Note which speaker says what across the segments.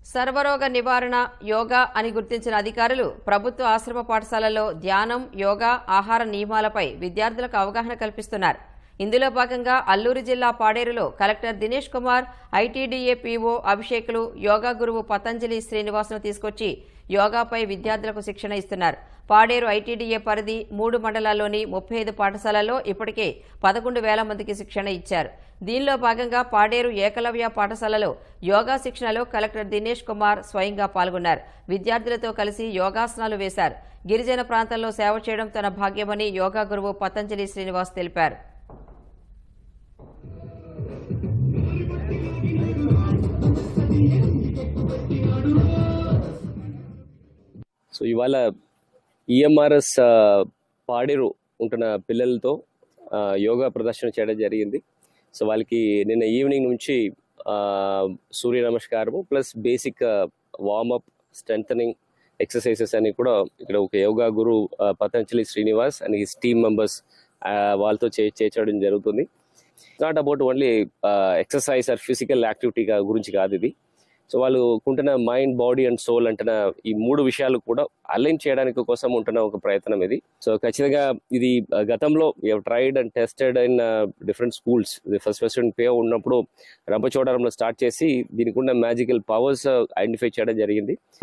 Speaker 1: సర్వరోగ నివారణ యోగా అని గుర్తించిన అధికారులు ప్రభుత్వ ఆశ్రమ పాఠశాలల్లో ధ్యానం యోగా ఆహార నియమాలపై విద్యార్థులకు అవగాహన కల్పిస్తున్నారు ఇందులో భాగంగా అల్లూరు జిల్లా పాడేరులో collector Dinesh Kumar ITDA PO అభిషేకులు యోగా గురువు పతంజలి శ్రీనివాసును తీసుకొచ్చి యోగాపై విద్యార్థులకు శిక్షణ ఇస్తున్నారు పాడేరు ఐటీడీఏ పరిధి మూడు మండలాల్లోని ముప్పై ఐదు పాఠశాలల్లో ఇప్పటికే పదకొండు వేల మందికి శిక్షణ ఇచ్చారు దీనిలో భాగంగా పాడేరు ఏకలవ్య పాఠశాలలో యోగా శిక్షణలో కలెక్టర్ దినేష్ కుమార్ స్వయంగా పాల్గొన్నారు విద్యార్థులతో కలిసి యోగాసనాలు వేశారు గిరిజన ప్రాంతాల్లో సేవ చేయడం తన భాగ్యమని యోగా గురువు పతంజలి శ్రీనివాస్ తెలిపారు
Speaker 2: సో ఇవాళ ఈఎంఆర్ఎస్ పాడేరు ఉంటున్న పిల్లలతో ఆ, యోగా ప్రదర్శన చేయడం జరిగింది సో వాళ్ళకి నిన్న ఈవినింగ్ నుంచి ఆ, సూర్య నమస్కారము plus basic warmup strengthening exercises అని కూడా ఇక్కడ ఒక యోగా గురు ఆ, Patanjali Srinivas and his team members వాళ్ళతో చే చేర్చడం జరుగుతుంది not about only exercise or physical activity గురించి కాదు ఇది సో వాళ్ళు ఉంటున్న మైండ్ బాడీ అండ్ సోల్ అంటున్న ఈ మూడు విషయాలు కూడా అలైన్ చేయడానికి కోసం ఉంటున్న ఒక ప్రయత్నం ఇది సో ఖచ్చితంగా ఇది ఆ, గతంలో tried and tested in different schools first first పే ఉన్నప్పుడు రంపచోడవరంలో స్టార్ట్ చేసి దీనికి ఉన్న మ్యాజికల్ పవర్స్ ఐడెంటిఫై చేయడం జరిగింది సో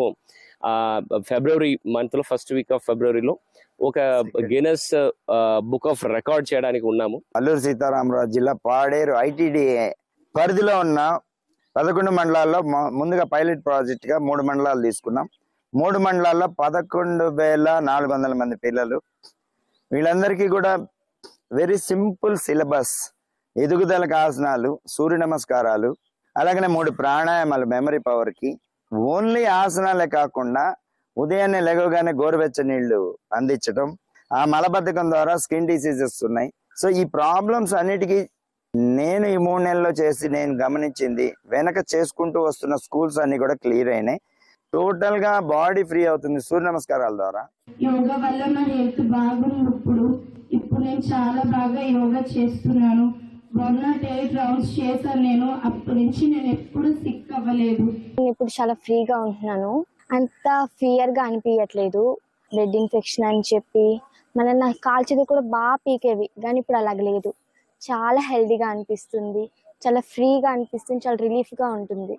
Speaker 2: ఫిబ్రవరి మంత్ లో ఫస్ట్ వీక్ ఆఫ్ ఫిబ్రవరిలో ఒక గినెస్ బుక్ ఆఫ్ రికార్డ్ చేయడానికి ఉన్నాము
Speaker 3: అల్లూరు సీతారామరాజు జిల్లా పాడేరు ఐటీడీఏ పరిధిలో ఉన్న పదకొండు మండలాల్లో మొ- ముందుగా పైలట్ ప్రాజెక్ట్ గా మూడు మండలాలు తీసుకున్నాం మూడు మండలాల్లో పదకొండు వేల నాలుగు వందల మంది పిల్లలు వీళ్ళందరికీ కూడా వెరీ సింపుల్ సిలబస్ ఎదుగుదలకు ఆసనాలు సూర్య నమస్కారాలు అలాగనే మూడు ప్రాణాయామాలు మెమరీ పవర్ కి ఓన్లీ ఆసనాలే కాకుండా ఉదయాన్నే లెగవగానే గోరువెచ్చ నీళ్లు అందించడం ఆ మలబద్ధకం ద్వారా స్కిన్ డిసీజెస్ ఉన్నాయి సో ఈ ప్రాబ్లమ్స్ అన్నిటికీ నేను ఈ మూడు నెలల్లో చేసి నేను గమనించింది వెనక చేసుకుంటూ వస్తున్న స్కూల్స్ అన్ని కూడా క్లియర్ అయినాయి టోటల్ గా బాడీ ఫ్రీ అవుతుంది సూర్య నమస్కారాల ద్వారా
Speaker 4: యోగా వల్ల నా హెల్త్ బాగుంది ఇప్పుడు ఇప్పుడు నేను చాలా బాగా యోగా చేస్తున్నాను వన్ నాట్ ఎయిట్ రౌండ్స్ చేశాను నేను అప్పటి నుంచి నేను ఎప్పుడు సిక్ అవ్వలేదు
Speaker 5: నేను ఇప్పుడు చాలా ఫ్రీగా ఉంటున్నాను అంత ఫియర్ గా అనిపించట్లేదు బ్లడ్ ఇన్ఫెక్షన్ అని చెప్పి మన నా కాల్చేది కూడా బాగా పీకేవి కానీ ఇప్పుడు అలాగ లేదు చాలా హెల్దీగా అనిపిస్తుంది చాలా ఫ్రీగా అనిపిస్తుంది చాలా రిలీఫ్ గా ఉంటుంది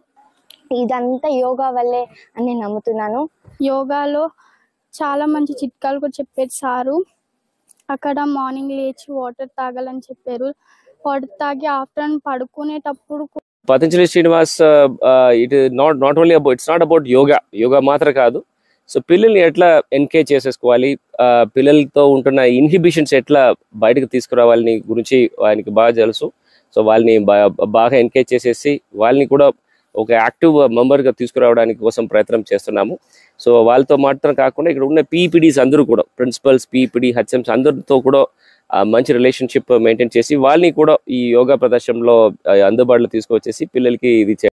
Speaker 5: ఇదంతా యోగా వల్లే అని నేను నమ్ముతున్నాను
Speaker 6: యోగాలో చాలా మంచి చిట్కాలు కూడా చెప్పారు సారు అక్కడ మార్నింగ్ లేచి వాటర్ తాగాలని చెప్పారు వాటర్ తాగి ఆఫ్టర్నూన్ పడుకునేటప్పుడు కూ-
Speaker 2: Patanjali Srinivas it not not only about it's not about yoga yoga మాత్రం కాదు సో పిల్లల్ని ఎట్లా ఎన్కేజ్ చేసేసుకోవాలి ఆ, పిల్లలతో ఉంటున్న ఇన్హిబిషన్స్ ఎట్లా బయటకు తీసుకురావాలని గురించి ఆయనకి బాగా తెలుసు సో వాళ్ళని బా- బాగా ఎన్కేజ్ చేసేసి వాళ్ళని కూడా ఒక యాక్టివ్ మెంబర్గా తీసుకురావడానికి కోసం ప్రయత్నం చేస్తున్నాము సో వాళ్ళతో మాత్రం కాకుండా ఇక్కడ ఉన్న పీపీడీస్ అందరూ కూడా ప్రిన్సిపల్స్ పీపీడీ హెచ్ఎంస్ అందరితో కూడా ఆ, మంచి రిలేషన్షిప్ మెయింటైన్ చేసి వాళ్ళని కూడా ఈ యోగా ప్రదర్శనలో ఆ, అందుబాటులో తీసుకొచ్చేసి పిల్లలకి ఇది చే-